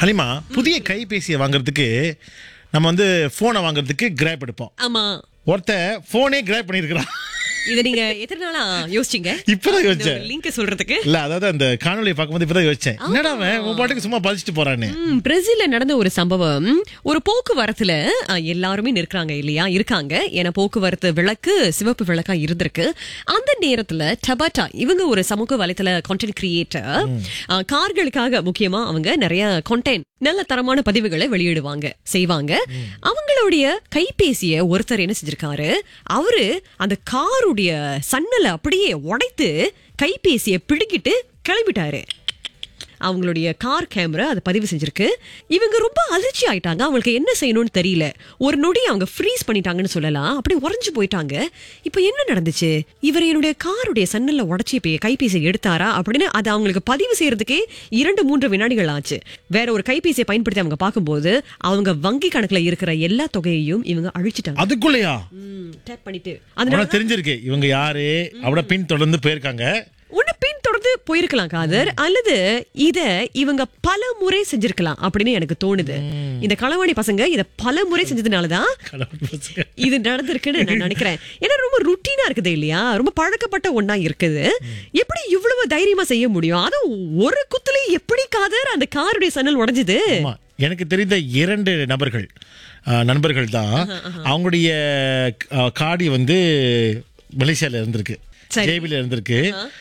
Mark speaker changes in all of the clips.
Speaker 1: ஹலிமா புதிய கைபேசியை வாங்குறதுக்கு நம்ம வந்து போனை வாங்குறதுக்கு கிராப் எடுப்போம்
Speaker 2: ஆமா
Speaker 1: ஒருத்தன் போனே கிராப் பண்ணிருக்கிறான்
Speaker 2: இத நீங்க எத்தனை நாளா யோசிச்சீங்க
Speaker 1: இப்பதான் யோசிச்சேன்
Speaker 2: லிங்க் சொல்றதுக்கு
Speaker 1: இல்ல அதாவது அந்த காணொலியை பார்க்கும்போது இப்பதான் யோசிச்சேன் என்னடா அவன் உன் பாட்டுக்கு சும்மா பதிச்சுட்டு போறான்னு
Speaker 2: ம், பிரேசில்ல நடந்த ஒரு சம்பவம் ஒரு போக்குவரத்துல அ, எல்லாருமே நிற்கிறாங்க இல்லையா இருக்காங்க ஏன்னா போக்குவரத்து விளக்கு சிவப்பு விளக்கா இருந்திருக்கு அந்த நேரத்துல டபாட்டா இவங்க ஒரு சமூக வலைத்தள கான்டென்ட் கிரியேட்டர் கார்களுக்காக முக்கியமா அவங்க நிறைய கான்டென்ட் நல்ல தரமான பதிவுகளை வெளியிடுவாங்க செய்வாங்க அவங்களுடைய கைபேசிய ஒருத்தர் என்ன செஞ்சிருக்காரு அவரு அந்த காருடைய சன்னலை அப்படியே உடைத்து கைபேசிய பிடுங்கிட்டு கிளம்பிட்டாரு அவங்களுடைய கார் கேமரா அதை பதிவு செஞ்சிருக்கு இவங்க ரொம்ப அதிர்ச்சி ஆயிட்டாங்க அவங்களுக்கு என்ன செய்யணும்னு தெரியல ஒரு நொடி அவங்க ஃப்ரீஸ் பண்ணிட்டாங்கன்னு சொல்லலாம் அப்படியே உறைஞ்சு போயிட்டாங்க இப்போ என்ன நடந்துச்சு இவர் என்னுடைய காருடைய சன்னல்ல உடச்சி இப்போ கைபேசி எடுத்தாரா அப்படின்னு அது அவங்களுக்கு பதிவு செய்யறதுக்கே இரண்டு மூன்று வினாடிகள் ஆச்சு வேற ஒரு கைபேசியை பயன்படுத்தி அவங்க பார்க்கும்போது அவங்க வங்கி கணக்குல இருக்கிற எல்லா தொகையையும் இவங்க அழிச்சிட்டாங்க
Speaker 1: அதுக்குள்ளயா
Speaker 2: டேப் பண்ணிட்டு அதனால
Speaker 1: உனக்கு தெரிஞ்சிருக்கு இவங்க யாரு அவட பின் தொடர்ந்து போயிருக்காங்க
Speaker 2: ஒண்ணு பின் தொடர்ந்து போயிருக்கலாம் காதர் அல்லது இத இவங்க பல முறை செஞ்சிருக்கலாம் அப்படின்னு எனக்கு தோணுது இந்த களவாணி பசங்க இத பல முறை செஞ்சதுனாலதான்
Speaker 1: கடவுள் பசங்க.
Speaker 2: இது நடந்திருக்குன்னு நான் நினைக்கிறேன் ஏன்னா ரொம்ப ருட்டீனா இருக்குது இல்லையா ரொம்ப பழக்கப்பட்ட ஒண்ணா இருக்குது எப்படி இவ்வளவு தைரியமா செய்ய முடியும் அதுவும் ஒரு குத்துல எப்படி காதர் அந்த காருடைய சன்னல் உடைஞ்சது
Speaker 1: ஆமா எனக்கு தெரிந்த இரண்டு நபர்கள் அஹ், நண்பர்கள் தான் அவங்களுடைய அஹ், காடி வந்து மலேசியால இருந்திருக்கு
Speaker 2: சரி.
Speaker 1: ஜேபில இருந்திருக்கு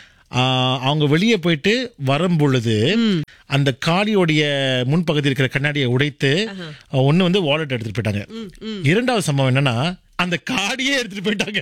Speaker 1: அஹ், அவங்க வெளியே போயிட்டு வரும் பொழுது அந்த காடியோடைய முன்பகுதி இருக்கிற கண்ணாடியை உடைத்து ஒண்ணு வந்து வாலெட் எடுத்துட்டு போயிட்டாங்க இரண்டாவது சம்பவம் என்னன்னா அந்த காடியே எடுத்துட்டு போயிட்டாங்க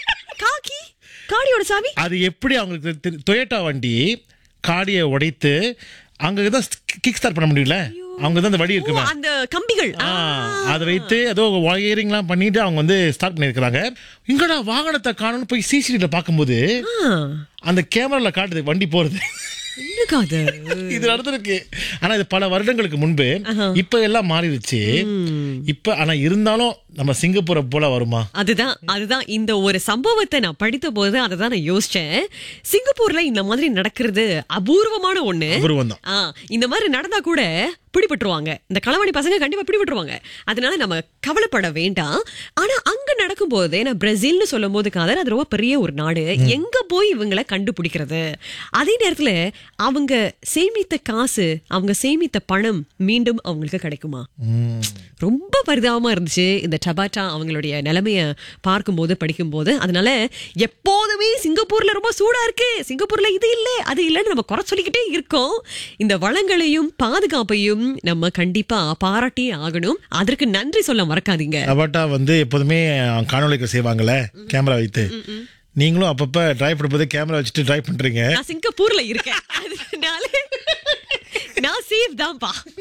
Speaker 2: காக்கி காடியோட சாவி
Speaker 1: அது எப்படி அவங்களுக்கு தெரி- டொயோட்டா வண்டி காடியை உடைத்து அங்க தான் கிக் ஸ்டார்ட் பண்ண முடியல அவங்க தான் அந்த வழி
Speaker 2: ஓ,
Speaker 1: இருக்குமே
Speaker 2: அந்த கம்பிகள்
Speaker 1: ஆ, அதை வைத்து ஏதோ ஒயரிங்லாம் பண்ணிட்டு அவங்க வந்து ஸ்டார்ட் பண்ணிருக்காங்க இங்கடா வாகனத்தை காணும்னு போய் சிசிடிவில பார்க்கும்போது
Speaker 2: ஆ,
Speaker 1: அந்த கேமரால காட்டுது வண்டி போறது
Speaker 2: என்ன காதர்
Speaker 1: இது நடந்திருக்கு ஆனா இது பல வருடங்களுக்கு முன்பு இப்ப எல்லாம் மாறிடுச்சு இப்ப ஆனா இருந்தாலும் நம்ம சிங்கப்பூரை போல வருமா
Speaker 2: அதுதான் அதுதான் இந்த ஒரு சம்பவத்தை நான் படித்த போது அதை தான் நான் யோசிச்சேன் சிங்கப்பூர்ல இந்த மாதிரி நடக்கிறது அபூர்வமான ஒண்ணு
Speaker 1: அபூர்வம் தான்
Speaker 2: ஆ, இந்த மாதிரி நடந்தா கூட பிடிபட்டுருவாங்க இந்த களவாணி பசங்க கண்டிப்பா பிடிபட்டுருவாங்க அதனால நம்ம கவலைப்பட வேண்டாம் ஆனா அங்க நடக்கும்போது ஏன்னா பிரேசில்னு சொல்லும் போது காதல் அது ரொம்ப பெரிய ஒரு நாடு எங்க போய் இவங்களை கண்டுபிடிக்கிறது அதே நேரத்துல அவங்க சேமித்த காசு அவங்க சேமித்த பணம் மீண்டும் அவங்களுக்கு கிடைக்குமா
Speaker 1: ம்.
Speaker 2: ரொம்ப பரிதாபமா இருந்துச்சு இந்த டபாட்டா அவங்களுடைய நிலைமைய பார்க்கும்போது படிக்கும்போது அதனால எப்போதுமே சிங்கப்பூர்ல ரொம்ப சூடா இருக்கு சிங்கப்பூர்ல இது இல்ல அது இல்லைன்னு நம்ம குறை சொல்லிக்கிட்டே இருக்கோம் இந்த வளங்களையும் பாதுகாப்பையும் நம்ம கண்டிப்பா பாராட்டியே ஆகணும் அதற்கு நன்றி சொல்ல மறக்காதீங்க
Speaker 1: அபாட்டா வந்து எப்போதுமே காணொலிக்கு செய்வாங்கல்ல கேமரா வைத்து நீங்களும் அப்பப்ப டிரைவ் பண்ணும்போது கேமரா வச்சுட்டு டிரைவ் பண்றீங்க
Speaker 2: நான் சிங்கப்பூர்ல இருக்கேன் அதனால நான் சேஃப் தான்ப்பா